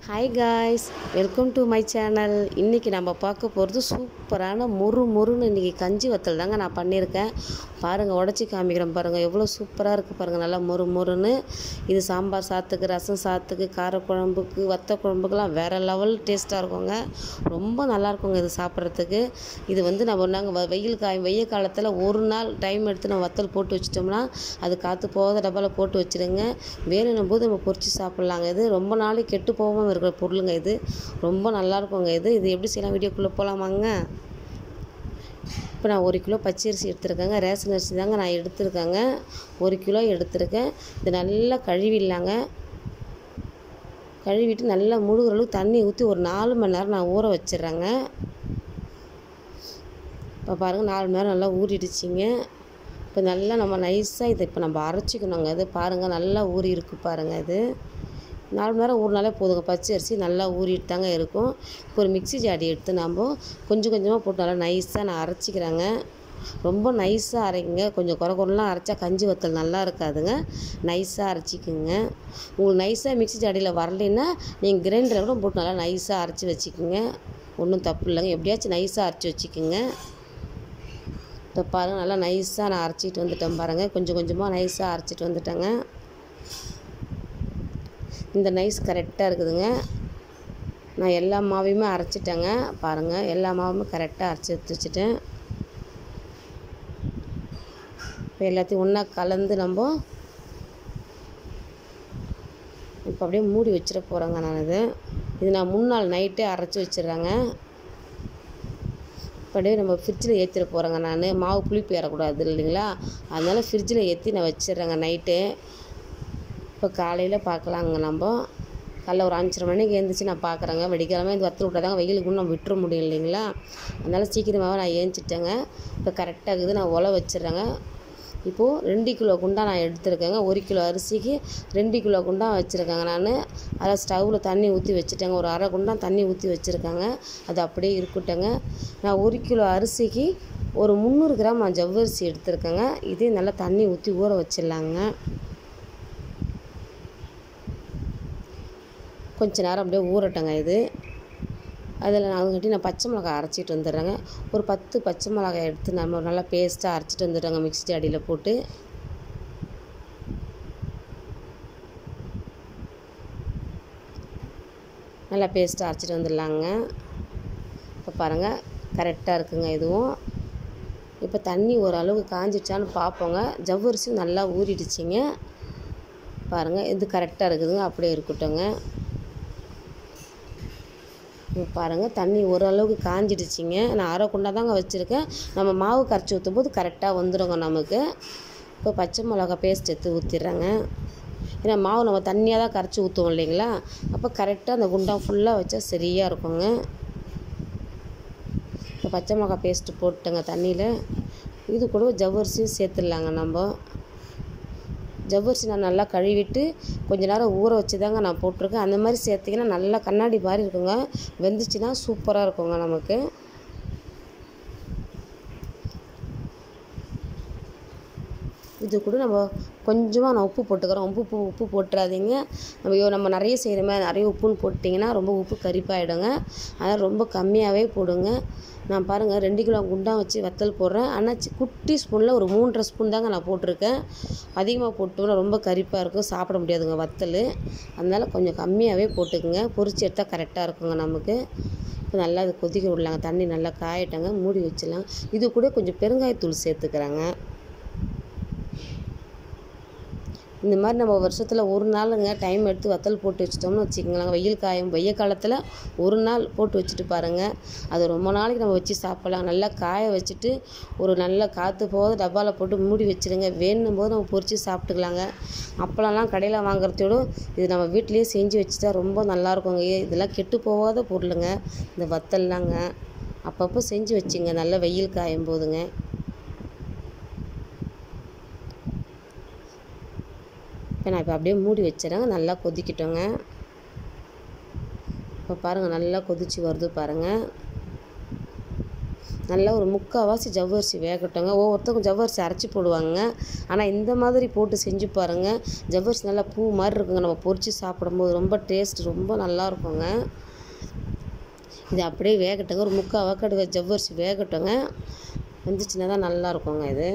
hi guys welcome to my channel இன்றைக்கி நம்ம பார்க்க போகிறது சூப்பரான மொறு மொறுன்னு இன்றைக்கி கஞ்சி வத்தல் தாங்க நான் பண்ணியிருக்கேன் பாருங்கள் உடச்சி காமிக்கிறேன் பாருங்கள் எவ்வளோ சூப்பராக இருக்குது பாருங்கள் நல்லா மொறு மொறுன்னு இது சாம்பார் சாத்துக்கு ரசம் சாத்துக்கு காரக்குழம்புக்கு வத்த குழம்புக்கெல்லாம் வேறு லெவல் டேஸ்ட்டாக இருக்குங்க ரொம்ப நல்லா இருக்குங்க இது சாப்பிட்றதுக்கு இது வந்து நம்ம நாங்கள் வெயில் காய் வெயில் காலத்தில் ஒரு நாள் டைம் எடுத்து நம்ம வத்தல் போட்டு வச்சிட்டோம்னா அது காற்று போகாத டப்பாவில் போட்டு வச்சுருங்க வேணும்னும் போது நம்ம பொரிச்சு சாப்பிட்லாங்க இது ரொம்ப நாளைக்கு கெட்டு போகாமல் இருக்கிற பொருளுங்க இது ரொம்ப நல்லா இருக்குங்க இது இது எப்படி செய்யலாம் வீடியோக்குள்ளே போகலாமாங்க இப்போ நான் ஒரு கிலோ பச்சரிசி எடுத்திருக்கேங்க ரேஷன் அரிசி தாங்க நான் எடுத்திருக்கேங்க ஒரு கிலோ எடுத்திருக்கேன் இது நல்லா கழுவிடலாங்க கழுவிட்டு நல்லா முழுகிற அளவுக்கு தண்ணி ஊற்றி ஒரு நாலு மணி நேரம் நான் ஊற வச்சிடுறேங்க இப்போ பாருங்கள் நாலு மணி நேரம் நல்லா ஊறிடுச்சிங்க இப்போ நல்லா நம்ம நைஸாக இதை இப்போ நம்ம அரைச்சிக்கணுங்க இது பாருங்கள் நல்லா ஊறி இருக்கு பாருங்கள் இது நாலு மணி நேரம் ஊறினாலே போதுங்க பச்சை அரிசி நல்லா ஊறிட்டு தாங்க இருக்கும் இப்போ ஒரு மிக்ஸி ஜாடி எடுத்து நம்ம கொஞ்சம் கொஞ்சமாக போட்டு நல்லா நைஸாக நான் அரைச்சிக்கிறேங்க ரொம்ப நைஸாக அரைக்குங்க கொஞ்சம் குறை குறைலாம் அரைச்சா கஞ்சி வத்தல் நல்லா இருக்காதுங்க நைஸாக அரைச்சிக்குங்க உங்களுக்கு நைஸாக மிக்ஸி ஜாடியில் வரலைன்னா நீங்கள் கிரைண்டரில் கூட போட்டு நல்லா நைஸாக அரைச்சி வச்சுக்கோங்க ஒன்றும் தப்பு இல்லைங்க எப்படியாச்சும் நைஸாக அரைச்சி வச்சுக்கோங்க இப்போ பாருங்கள் நல்லா நைஸாக நான் அரைச்சிட்டு வந்துட்டேன் பாருங்கள் கொஞ்சம் கொஞ்சமாக நைஸாக அரைச்சிட்டு வந்துட்டேங்க இந்த நைஸ் கரெக்டாக இருக்குதுங்க நான் எல்லா மாவையுமே அரைச்சிட்டேங்க பாருங்கள் எல்லா மாவுமே கரெக்டாக அரைச்சி எடுத்து வச்சுட்டேன் இப்போ எல்லாத்தையும் ஒன்றா கலந்து நம்ம இப்போ அப்படியே மூடி வச்சிட போகிறேங்க நான் இது இது நான் முன்னாள் நைட்டே அரைச்சி வச்சிடுறேங்க அப்படியே நம்ம ஃப்ரிட்ஜில் ஏற்றிட போகிறேங்க நான் மாவு புளிப்பு ஏறக்கூடாது இல்லைங்களா அதனால் ஃப்ரிட்ஜில் ஏற்றி நான் வச்சிடுறேங்க நைட்டு இப்போ காலையில் பார்க்கலாங்க நம்ம காலைல ஒரு அஞ்சரை மணிக்கு எழுந்திரிச்சு நான் பார்க்குறேங்க வெடிக்காலமே இந்த வத்தல் விட்டாதாங்க வெயிலுக்கு இன்னும் விட்டுற முடியும் இல்லைங்களா அதனால் சீக்கிரமாகவே நான் ஏஞ்சிட்டேங்க இப்போ கரெக்டாக இருக்குது நான் உல வச்சிடுறேங்க இப்போது ரெண்டு கிலோ குண்டா நான் எடுத்துருக்கேங்க ஒரு கிலோ அரிசிக்கு ரெண்டு கிலோ குண்டா வச்சுருக்கேங்க நான் அதில் ஸ்டவ்வில் தண்ணி ஊற்றி வச்சுட்டேங்க ஒரு அரை குண்டா தண்ணி ஊற்றி வச்சுருக்கேங்க அது அப்படியே இருக்கட்டுங்க நான் ஒரு கிலோ அரிசிக்கு ஒரு முந்நூறு கிராம் நான் ஜவ்வரிசி எடுத்துருக்கேங்க இதே நல்லா தண்ணி ஊற்றி ஊற வச்சிடலாங்க கொஞ்ச நேரம் அப்படியே ஊறட்டங்க இது அதில் நான் அதுங்கட்டி நான் பச்சை மிளகாய் அரைச்சிட்டு வந்துடுறேங்க ஒரு பத்து பச்சை மிளகாய் எடுத்து நம்ம நல்லா பேஸ்ட்டாக அரைச்சிட்டு வந்துடுறேங்க மிக்ஸி ஜாடியில் போட்டு நல்லா பேஸ்ட்டாக அரைச்சிட்டு வந்துடலாங்க இப்போ பாருங்கள் கரெக்டாக இருக்குங்க இதுவும் இப்போ தண்ணி ஓரளவுக்கு காஞ்சிடுச்சான்னு பார்ப்போங்க ஜவ்வரிசியும் நல்லா ஊறிடுச்சிங்க பாருங்கள் இது கரெக்டாக இருக்குதுங்க அப்படியே இருக்கட்டுங்க பாருங்கள் தண்ணி ஓரளவுக்கு காஞ்சிடுச்சிங்க நான் அரை குண்டா தாங்க வச்சுருக்கேன் நம்ம மாவு கரைச்சி ஊற்றும் போது கரெக்டாக வந்துடுங்க நமக்கு இப்போ பச்சை மிளகா பேஸ்ட் எடுத்து ஊற்றிடுறேங்க ஏன்னா மாவு நம்ம தண்ணியாக தான் கரைச்சி ஊற்றுவோம் இல்லைங்களா அப்போ கரெக்டாக அந்த குண்டா ஃபுல்லாக வச்சா சரியாக இருக்குங்க இப்போ பச்சை மிளகா பேஸ்ட்டு போட்டுங்க தண்ணியில் இது கூட ஜவ்வரிசியும் சேர்த்துடலாங்க நம்ம ஜவ்வரிசி நான் நல்லா கழுவிட்டு கொஞ்ச நேரம் ஊற வச்சு தாங்க நான் போட்டிருக்கேன் அந்த மாதிரி சேர்த்திங்கன்னா நல்லா கண்ணாடி மாதிரி இருக்குங்க வெந்துச்சுன்னா சூப்பராக இருக்குங்க நமக்கு இது கூட நம்ம கொஞ்சமாக நான் உப்பு போட்டுக்கிறோம் உப்பு உப்பு உப்பு போட்டுறாதீங்க நம்ம ஐயோ நம்ம நிறைய செய்கிறோமே நிறைய உப்புன்னு போட்டிங்கன்னா ரொம்ப உப்பு கரிப்பாயிடுங்க அதனால் ரொம்ப கம்மியாகவே போடுங்க நான் பாருங்கள் ரெண்டு கிலோ குண்டா வச்சு வத்தல் போடுறேன் ஆனால் சி குட்டி ஸ்பூனில் ஒரு மூன்றரை ஸ்பூன் தாங்க நான் போட்டிருக்கேன் அதிகமாக போட்டோம்னா ரொம்ப கரிப்பாக இருக்கும் சாப்பிட முடியாதுங்க வத்தல் அதனால் கொஞ்சம் கம்மியாகவே போட்டுக்குங்க பொரிச்சு எடுத்தால் கரெக்டாக இருக்குங்க நமக்கு இப்போ நல்லா அது கொதிக்க விடலாங்க தண்ணி நல்லா காயட்டங்க மூடி வச்சிடலாம் இது கூட கொஞ்சம் பெருங்காயத்தூள் சேர்த்துக்கிறேங்க இந்த மாதிரி நம்ம வருஷத்தில் ஒரு நாளுங்க டைம் எடுத்து வத்தல் போட்டு வச்சிட்டோம்னு வச்சுக்கோங்களேன் வெயில் காயம் வெயில் காலத்தில் ஒரு நாள் போட்டு வச்சுட்டு பாருங்கள் அது ரொம்ப நாளைக்கு நம்ம வச்சு சாப்பிட்லாம் நல்லா காய வச்சுட்டு ஒரு நல்ல காற்று போது டப்பாவில் போட்டு மூடி வச்சுருங்க வேணும் போது நம்ம பொரித்து சாப்பிட்டுக்கலாங்க அப்பளம்லாம் கடையில் வாங்குறதோட இது நம்ம வீட்லேயே செஞ்சு வச்சுட்டா ரொம்ப நல்லாயிருக்குங்க இதெல்லாம் கெட்டு போகாத பொருளுங்க இந்த வத்தல்லாங்க அப்பப்போ செஞ்சு வச்சுங்க நல்லா வெயில் காயும் போதுங்க இப்போ நான் இப்போ அப்படியே மூடி வச்சிடறேங்க நல்லா கொதிக்கிட்டோங்க இப்போ பாருங்கள் நல்லா கொதிச்சு வருது பாருங்கள் நல்லா ஒரு முக்கால்வாசி ஜவ்வரிசி வேகட்டுங்க ஒவ்வொருத்தருக்கும் ஜவ்வரிசி அரைச்சி போடுவாங்க ஆனால் இந்த மாதிரி போட்டு செஞ்சு பாருங்கள் ஜவ்வரிசி நல்லா பூ மாதிரி இருக்குங்க நம்ம பொரித்து சாப்பிடும்போது ரொம்ப டேஸ்ட் ரொம்ப நல்லா இருக்குங்க இது அப்படியே வேகட்டுங்க ஒரு முக்கால் வாக்கடு ஜவ்வரிசி வேகட்டுங்க வெந்துச்சுன்னா தான் நல்லா இருக்குங்க இது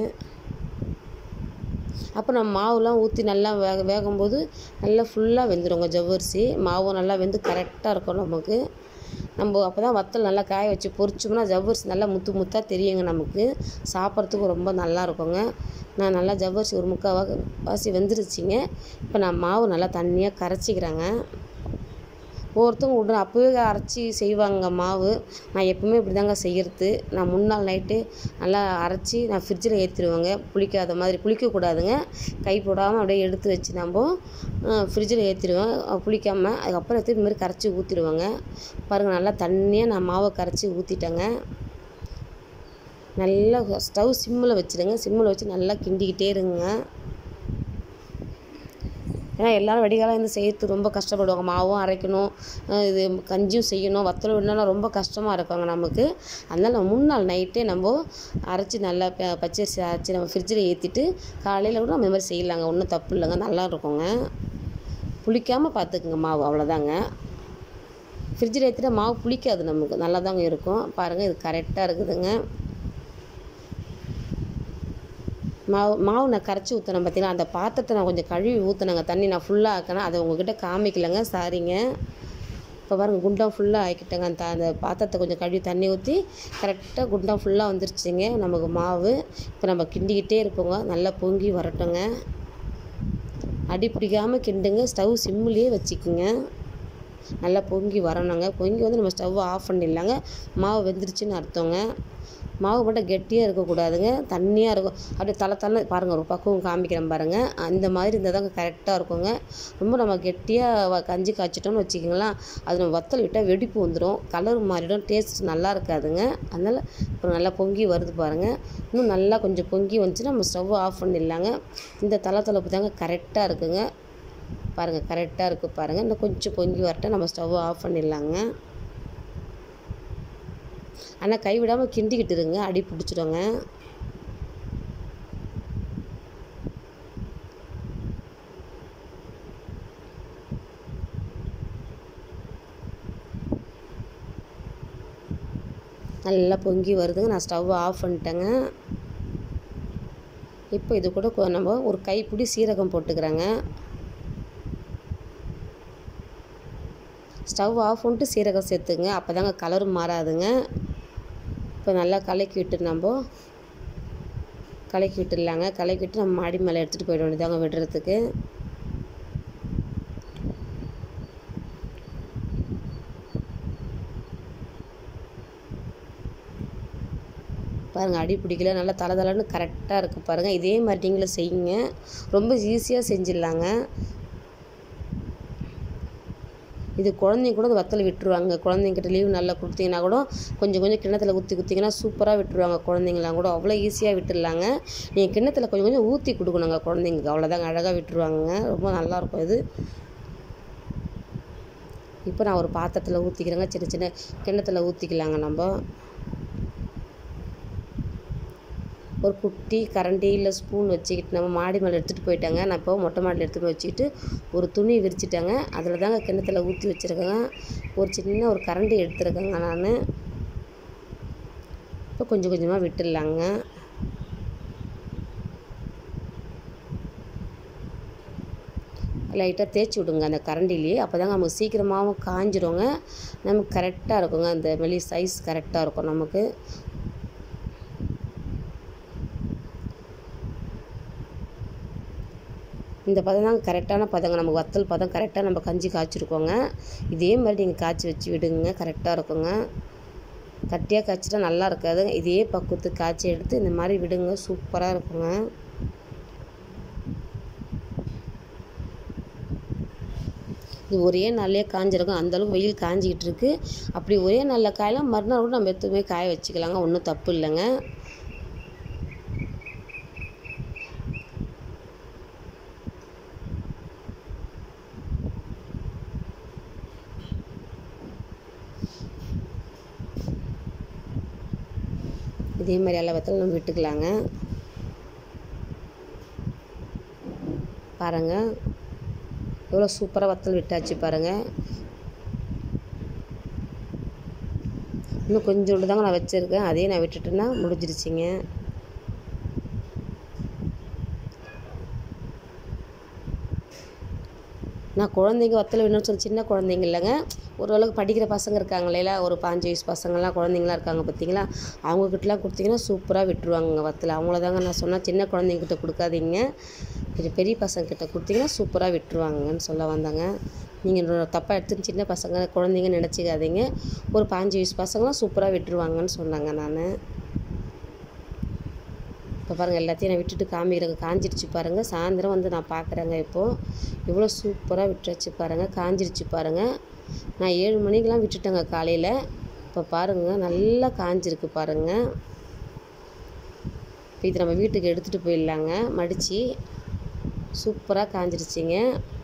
அப்போ நம்ம மாவுலாம் ஊற்றி நல்லா வேக வேகும்போது நல்லா ஃபுல்லாக வெந்துடுங்க ஜவ்வரிசி மாவும் நல்லா வெந்து கரெக்டாக இருக்கும் நமக்கு நம்ம அப்போ தான் வத்தல் நல்லா காய வச்சு பொரிச்சோம்னா ஜவ்வரிசி நல்லா முத்து முத்தாக தெரியுங்க நமக்கு சாப்பிட்றதுக்கு ரொம்ப நல்லா இருக்குங்க நான் நல்லா ஜவ்வரிசி ஒரு முக்கால் வா வாசி வெந்துருச்சிங்க இப்போ நான் மாவு நல்லா தண்ணியாக கரைச்சிக்கிறேங்க ஒவ்வொருத்தவங்க உடனே அப்போவே அரைச்சி செய்வாங்க மாவு நான் எப்பவுமே இப்படி தாங்க செய்கிறது நான் முன்னாள் நைட்டு நல்லா அரைச்சி நான் ஃப்ரிட்ஜில் ஏற்றிடுவேங்க புளிக்காத மாதிரி புளிக்கக்கூடாதுங்க கை போடாமல் அப்படியே எடுத்து வச்சு நம்ம ஃப்ரிட்ஜில் ஏற்றிடுவேன் புளிக்காமல் அதுக்கப்புறம் எடுத்து இது மாதிரி கரைச்சி ஊற்றிடுவேங்க பாருங்கள் நல்லா தண்ணியாக நான் மாவை கரைச்சி ஊற்றிட்டேங்க நல்லா ஸ்டவ் சிம்மில் வச்சுடுங்க சிம்மில் வச்சு நல்லா கிண்டிக்கிட்டே இருங்க ஏன்னா எல்லோரும் வெடிகாலம் இருந்து செய்யறது ரொம்ப கஷ்டப்படுவாங்க மாவும் அரைக்கணும் அஹ் இது கஞ்சியும் செய்யணும் வத்தல் விடணும்னா ரொம்ப கஷ்டமாக இருக்குங்க நமக்கு அதனால் நம்ம முன்னாள் நைட்டே நம்ம அரைச்சி நல்லா ப- பச்சரிசி அரைச்சி நம்ம ஃப்ரிட்ஜில் ஏற்றிட்டு காலையில் கூட நம்ம இந்த மாதிரி செய்யலாங்க ஒன்றும் தப்பு இல்லைங்க நல்லா இருக்குங்க புளிக்காமல் பார்த்துக்குங்க மாவு அவ்வளோதாங்க ஃப்ரிட்ஜில் ஏற்றிட்டா மாவு புளிக்காது நமக்கு நல்லா தாங்க இருக்கும் பாருங்கள் இது கரெக்டாக இருக்குதுங்க மாவு மாவு நான் கரைச்சி ஊற்றினேன் பார்த்தீங்களா அந்த பாத்திரத்தை நான் கொஞ்சம் கழுவி ஊற்றினேங்க தண்ணி நான் ஃபுல்லாக ஆக்கினேன் அதை உங்ககிட்ட காமிக்கலைங்க சாரிங்க இப்போ பாருங்க குண்டம் ஃபுல்லாக ஆக்கிட்டேங்க அந்த அந்த பாத்திரத்தை கொஞ்சம் கழுவி தண்ணி ஊற்றி கரெக்டாக குண்டம் ஃபுல்லாக வந்துருச்சுங்க நமக்கு மாவு இப்போ நம்ம கிண்டிக்கிட்டே இருப்போங்க நல்லா பொங்கி வரட்டுங்க அடி பிடிக்காமல் கிண்டுங்க ஸ்டவ் சிம்மிலேயே வச்சுக்குங்க நல்லா பொங்கி வரணுங்க பொங்கி வந்து நம்ம ஸ்டவ் ஆஃப் பண்ணிடலாங்க மாவு வெந்துருச்சுன்னு அர்த்தங்க மாவு மட்டும் கெட்டியாக இருக்கக்கூடாதுங்க தண்ணியாக இருக்கும் அப்படியே தலை தலை பாருங்கள் ஒரு பக்குவம் காமிக்கிறேன் பாருங்கள் அந்த மாதிரி இருந்தால் தாங்க கரெக்டாக இருக்குங்க ரொம்ப நம்ம கெட்டியாக கஞ்சி காய்ச்சிட்டோம்னு வச்சுக்கோங்களேன் அது நம்ம வத்தல் விட்டால் வெடிப்பு வந்துடும் கலர் மாறிடும் டேஸ்ட் நல்லா இருக்காதுங்க அதனால் இப்போ நல்லா பொங்கி வருது பாருங்கள் இன்னும் நல்லா கொஞ்சம் பொங்கி வந்துச்சுன்னா நம்ம ஸ்டவ் ஆஃப் பண்ணிடலாங்க இந்த தலை தலைப்பு தாங்க கரெக்டாக இருக்குங்க பாருங்கள் கரெக்டாக இருக்குது பாருங்கள் இன்னும் கொஞ்சம் பொங்கி வரட்டும் நம்ம ஸ்டவ் ஆஃப் பண்ணிடலாங்க ஆனால் கைவிடாமல் கிண்டிக்கிட்டு இருங்க அடி பிடிச்சிடுங்க நல்லா பொங்கி வருதுங்க நான் ஸ்டவ் ஆஃப் பண்ணிட்டேங்க இப்போ இது கூட கொ- நம்ம ஒரு கைப்பிடி சீரகம் போட்டுக்கிறேங்க ஸ்டவ் ஆஃப் பண்ணிட்டு சீரகம் சேர்த்துங்க அப்போ தாங்க கலர் மாறாதுங்க இப்போ நல்லா கலக்கி விட்டு நம்ம கலக்கி விட்டுடலாங்க கலக்கி விட்டு நம்ம மாடி மேலே எடுத்துகிட்டு போயிட வேண்டியதாங்க விடுறதுக்கு பாருங்கள் அடி பிடிக்கல நல்லா தலை தலைன்னு கரெக்டாக இருக்குது பாருங்கள் இதே மாதிரி நீங்களும் செய்யுங்க ரொம்ப ஈஸியாக செஞ்சிடலாங்க இது குழந்தைங்க கூட இந்த வத்தல் விட்டுருவாங்க குழந்தைங்கிட்ட லீவ் நல்லா கொடுத்தீங்கன்னா கூட கொஞ்சம் கொஞ்சம் கிண்ணத்தில் ஊற்றி குத்திங்கன்னா சூப்பராக விட்டுருவாங்க குழந்தைங்களாம் கூட அவ்வளோ ஈஸியாக விட்டுடலாங்க நீங்கள் கிண்ணத்தில் கொஞ்சம் கொஞ்சம் ஊற்றி கொடுக்கணுங்க குழந்தைங்களுக்கு அவ்வளோதாங்க அழகாக விட்டுருவாங்க ரொம்ப நல்லாயிருக்கும் இது இப்போ நான் ஒரு பாத்திரத்தில் ஊற்றிக்கிறேங்க சின்ன சின்ன கிண்ணத்தில் ஊற்றிக்கலாங்க நம்ம ஒரு குட்டி கரண்டி இல்லை ஸ்பூன் வச்சுக்கிட்டு நம்ம மாடி மேலே எடுத்துகிட்டு போயிட்டாங்க நான் இப்போ மொட்டை மாடியில் எடுத்துகிட்டு போய் வச்சுக்கிட்டு ஒரு துணி விரிச்சிட்டாங்க அதில் தாங்க கிணத்துல ஊற்றி வச்சுருக்கேங்க ஒரு சின்ன ஒரு கரண்டி எடுத்துருக்கேங்க நான் இப்போ கொஞ்சம் கொஞ்சமாக விட்டுடலாங்க லைட்டாக தேய்ச்சி விடுங்க அந்த கரண்டிலேயே அப்போ தாங்க நமக்கு சீக்கிரமாகவும் காஞ்சிருங்க நமக்கு கரெக்டாக இருக்குங்க அந்த மெலி சைஸ் கரெக்டாக இருக்கும் நமக்கு இந்த பதம் தாங்க கரெக்டான பதங்க நமக்கு வத்தல் பதம் கரெக்டாக நம்ம கஞ்சி காய்ச்சிருக்கோங்க இதே மாதிரி நீங்கள் காய்ச்சி வச்சு விடுங்க கரெக்டாக இருக்குங்க கட்டியாக காய்ச்சிட்டா நல்லா இருக்காது இதே பக்குவத்துக்கு காய்ச்சி எடுத்து இந்த மாதிரி விடுங்க சூப்பராக இருக்குங்க இது ஒரே நாள்லேயே காஞ்சிருக்கும் அந்தளவுக்கு வெயில் காஞ்சிக்கிட்டு இருக்கு அப்படி ஒரே நாளில் காயலாம் மறுநாள் கூட நம்ம எதுவுமே காய வச்சுக்கலாங்க ஒன்றும் தப்பு இல்லைங்க இதே மாதிரி எல்லா வத்தலும் நம்ம விட்டுக்கலாங்க பாருங்கள் எவ்வளோ சூப்பராக வத்தல் விட்டாச்சு பாருங்கள் இன்னும் கொஞ்சோண்டு தாங்க நான் வச்சுருக்கேன் அதையும் நான் விட்டுட்டேன்னா முடிஞ்சிருச்சிங்க நான் குழந்தைங்க வத்தல் வேணும்னு சொல்லி சின்ன குழந்தைங்க இல்லைங்க ஓரளவுக்கு படிக்கிற பசங்க இருக்காங்க இல்லையா ஒரு பாஞ்சு வயசு பசங்கள்லாம் குழந்தைங்களாம் இருக்காங்க பார்த்தீங்களா அவங்கக்கிட்டலாம் கொடுத்தீங்கன்னா சூப்பராக விட்டுருவாங்க வத்தல் அவங்கள தாங்க நான் சொன்னேன் சின்ன குழந்தைங்கிட்ட கொடுக்காதீங்க கொஞ்சம் பெரிய பசங்கக்கிட்ட கொடுத்தீங்கன்னா சூப்பராக விட்டுருவாங்கன்னு சொல்ல வந்தாங்க நீங்கள் தப்பாக எடுத்துன்னு சின்ன பசங்க குழந்தைங்க நினச்சிக்காதீங்க ஒரு பாஞ்சு வயசு பசங்களாம் சூப்பராக விட்டுருவாங்கன்னு சொன்னாங்க நான் இப்போ பாருங்கள் எல்லாத்தையும் நான் விட்டுட்டு காமிக்கிறேங்க காஞ்சிடுச்சு பாருங்கள் சாயந்தரம் வந்து நான் பார்க்குறேங்க இப்போது எவ்வளோ சூப்பராக விட்டுருச்சு பாருங்கள் காஞ்சிடுச்சு பாருங்கள் நான் ஏழு மணிக்கெலாம் விட்டுட்டேங்க காலையில் இப்போ பாருங்கள் நல்லா காஞ்சிருக்கு பாருங்கள் இப்போ இது நம்ம வீட்டுக்கு எடுத்துகிட்டு போயிடலாங்க மடித்து சூப்பராக காஞ்சிருச்சிங்க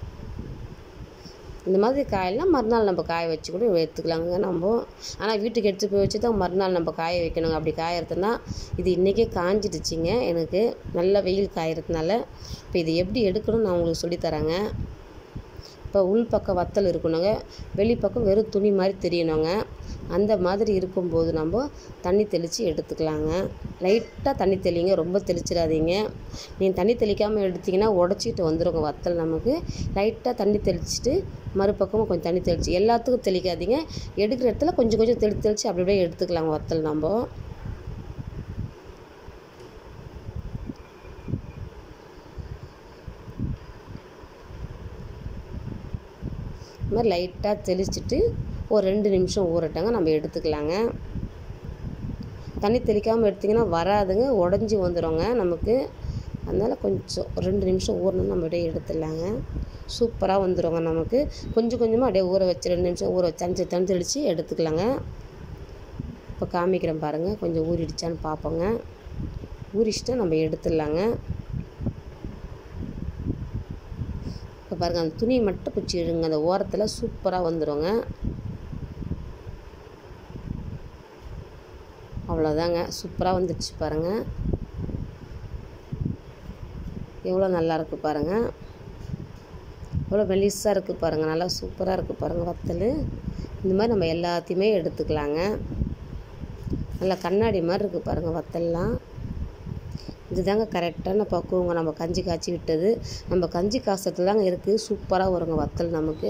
இந்த மாதிரி காயெல்லாம் மறுநாள் நம்ம காய வச்சு கூட எடுத்துக்கலாங்க நம்ம ஆனால் வீட்டுக்கு எடுத்து போய் வச்சு தான் மறுநாள் நம்ம காய வைக்கணுங்க அப்படி காயறதுனா இது இன்றைக்கே காஞ்சிடுச்சிங்க எனக்கு நல்ல வெயில் காயறதுனால இப்போ இது எப்படி எடுக்கணும்னு நான் உங்களுக்கு சொல்லித்தரேங்க இப்போ உள் பக்கம் வத்தல் இருக்கணுங்க வெளிப்பக்கம் வெறும் துணி மாதிரி தெரியணுங்க அந்த மாதிரி இருக்கும்போது நம்ம தண்ணி தெளித்து எடுத்துக்கலாங்க லைட்டாக தண்ணி தெளிங்க ரொம்ப தெளிச்சிடாதீங்க நீங்கள் தண்ணி தெளிக்காமல் எடுத்திங்கன்னா உடச்சிட்டு வந்துடுங்க வத்தல் நமக்கு லைட்டாக தண்ணி தெளிச்சிட்டு மறுபக்கமும் கொஞ்சம் தண்ணி தெளிச்சு எல்லாத்துக்கும் தெளிக்காதீங்க எடுக்கிற இடத்துல கொஞ்சம் கொஞ்சம் தெளி தெளித்து அப்படி அப்படியே எடுத்துக்கலாங்க வத்தல் நம்ம இந்த மாதிரி லைட்டாக தெளிச்சிட்டு ஒரு ரெண்டு நிமிஷம் ஊறட்டாங்க நம்ம எடுத்துக்கலாங்க தண்ணி தெளிக்காமல் எடுத்திங்கன்னா வராதுங்க உடஞ்சி வந்துடுங்க நமக்கு அதனால் கொஞ்சம் ஒரு ரெண்டு நிமிஷம் ஊறணும் நம்ம அப்படியே எடுத்துடலாங்க சூப்பராக வந்துடுங்க நமக்கு கொஞ்சம் கொஞ்சமாக அப்படியே ஊற வச்சு ரெண்டு நிமிஷம் ஊற வச்சு தண்ணி தண்ணி தெளித்து எடுத்துக்கலாங்க இப்போ காமிக்கிறேன் பாருங்கள் கொஞ்சம் ஊறிடுச்சான்னு பார்ப்போங்க ஊறிச்சிட்டு நம்ம எடுத்துடலாங்க இப்போ பாருங்கள் அந்த துணியை மட்டும் பிடிச்சி இழுங்க அந்த ஓரத்தில் சூப்பராக வந்துடுங்க அவ்வளோதாங்க சூப்பராக வந்துடுச்சு பாருங்கள் எவ்வளோ நல்லா இருக்குது பாருங்கள் எவ்வளோ மெலிசாக இருக்குது பாருங்கள் நல்லா சூப்பராக இருக்குது பாருங்கள் வத்தல் இந்த மாதிரி நம்ம எல்லாத்தையுமே எடுத்துக்கலாங்க நல்லா கண்ணாடி மாதிரி இருக்குது பாருங்கள் வத்தல்லாம் இதுதாங்க கரெக்டான பக்குவங்க நம்ம கஞ்சி காய்ச்சி விட்டது நம்ம கஞ்சி காசத்தில் தாங்க இருக்குது சூப்பராக வருங்க வத்தல் நமக்கு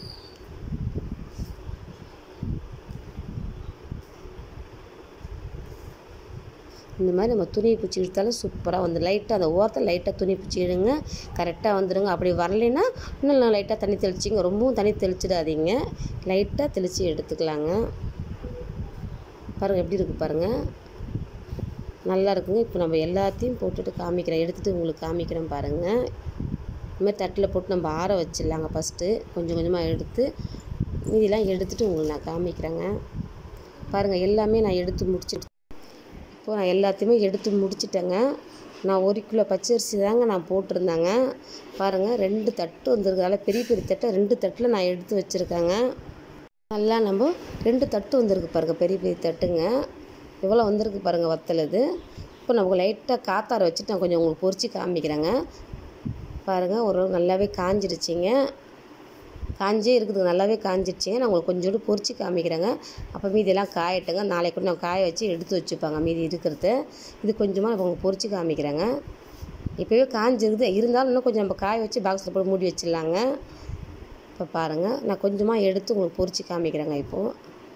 இந்த மாதிரி நம்ம துணி பிடிச்சி இழுத்தாலும் சூப்பராக வந்து லைட்டாக அந்த ஓரத்தில் லைட்டாக துணி பிடிச்சி இழுங்க கரெக்டாக வந்துடுங்க அப்படி வரலைன்னா இன்னும் லைட்டாக தண்ணி தெளிச்சிங்க ரொம்பவும் தண்ணி தெளிச்சிடாதீங்க லைட்டாக தெளித்து எடுத்துக்கலாங்க பாருங்கள் எப்படி இருக்குது பாருங்கள் நல்லா இருக்குங்க இப்போ நம்ம எல்லாத்தையும் போட்டுட்டு காமிக்கிறேன் எடுத்துகிட்டு உங்களுக்கு காமிக்கிறேன் பாருங்கள் இதுமாதிரி தட்டில் போட்டு நம்ம ஆற வச்சிடலாங்க ஃபஸ்ட்டு கொஞ்சம் கொஞ்சமாக எடுத்து மீதிலாம் எடுத்துகிட்டு உங்களுக்கு நான் காமிக்கிறேங்க பாருங்கள் எல்லாமே நான் எடுத்து முடிச்சிட்டு இப்போது நான் எல்லாத்தையுமே எடுத்து முடிச்சிட்டேங்க நான் ஒரு கிலோ பச்சரிசி தாங்க நான் போட்டிருந்தேங்க பாருங்கள் ரெண்டு தட்டு வந்திருக்கனால பெரிய பெரிய தட்டை ரெண்டு தட்டில் நான் எடுத்து வச்சுருக்கேங்க நல்லா நம்ம ரெண்டு தட்டு வந்திருக்கு பாருங்கள் பெரிய பெரிய தட்டுங்க எவ்வளோ வந்திருக்கு பாருங்கள் வத்தல் இது இப்போ நமக்கு லைட்டாக காத்தார வச்சுட்டு நான் கொஞ்சம் உங்களுக்கு பொரிச்சு காமிக்கிறேங்க பாருங்கள் ஒரு நல்லாவே காஞ்சிடுச்சிங்க காஞ்சே இருக்குது நல்லாவே காஞ்சிடுச்சிங்க நான் உங்களுக்கு கொஞ்சோண்டு பொரிச்சு காமிக்கிறேங்க அப்போ மீதியெல்லாம் காயட்டுங்க நாளைக்கு கூட நான் காய வச்சு எடுத்து வச்சுப்பாங்க மீதி இருக்கிறது இது கொஞ்சமாக நான் உங்களுக்கு பொரிச்சு காமிக்கிறேங்க இப்போவே காஞ்சிருக்குது இருந்தாலும் இன்னும் கொஞ்சம் நம்ம காய வச்சு பாக்ஸில் போட்டு மூடி வச்சிடலாங்க இப்போ பாருங்கள் நான் கொஞ்சமாக எடுத்து உங்களுக்கு பொரிச்சு காமிக்கிறேங்க இப்போது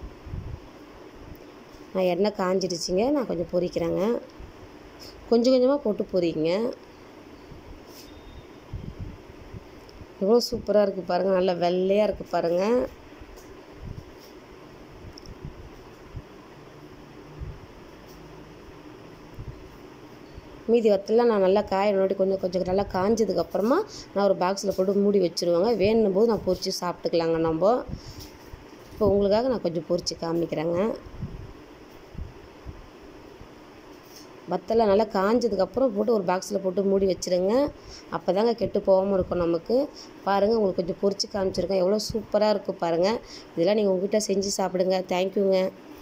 நான் எண்ணெய் காஞ்சிடுச்சிங்க நான் கொஞ்சம் பொரிக்கிறேங்க கொஞ்சம் கொஞ்சமாக போட்டு பொரிங்க எவ்வளோ சூப்பராக இருக்குது பாருங்கள் நல்லா வெள்ளையாக இருக்குது பாருங்கள் மீதி வத்தலாம் நான் நல்லா காய நோட்டி கொஞ்சம் கொஞ்சம் நல்லா காஞ்சதுக்கப்புறமா நான் ஒரு பாக்ஸில் போட்டு மூடி வச்சுருவேங்க வேணும் போது நான் பொரித்து சாப்பிட்டுக்கலாங்க நம்ம இப்போ உங்களுக்காக நான் கொஞ்சம் பொரித்து காமிக்கிறேங்க வத்தலை நல்லா காஞ்சதுக்கப்புறம் போட்டு ஒரு பாக்ஸில் போட்டு மூடி வச்சுருங்க அப்போ தாங்க கெட்டு போகாமல் இருக்கும் நமக்கு பாருங்கள் உங்களுக்கு கொஞ்சம் பொரிச்சு காமிச்சிருக்கேன் எவ்வளோ சூப்பராக இருக்குது பாருங்கள் இதெல்லாம் நீங்கள் உங்கள் வீட்டில் செஞ்சு சாப்பிடுங்க தேங்க்யூங்க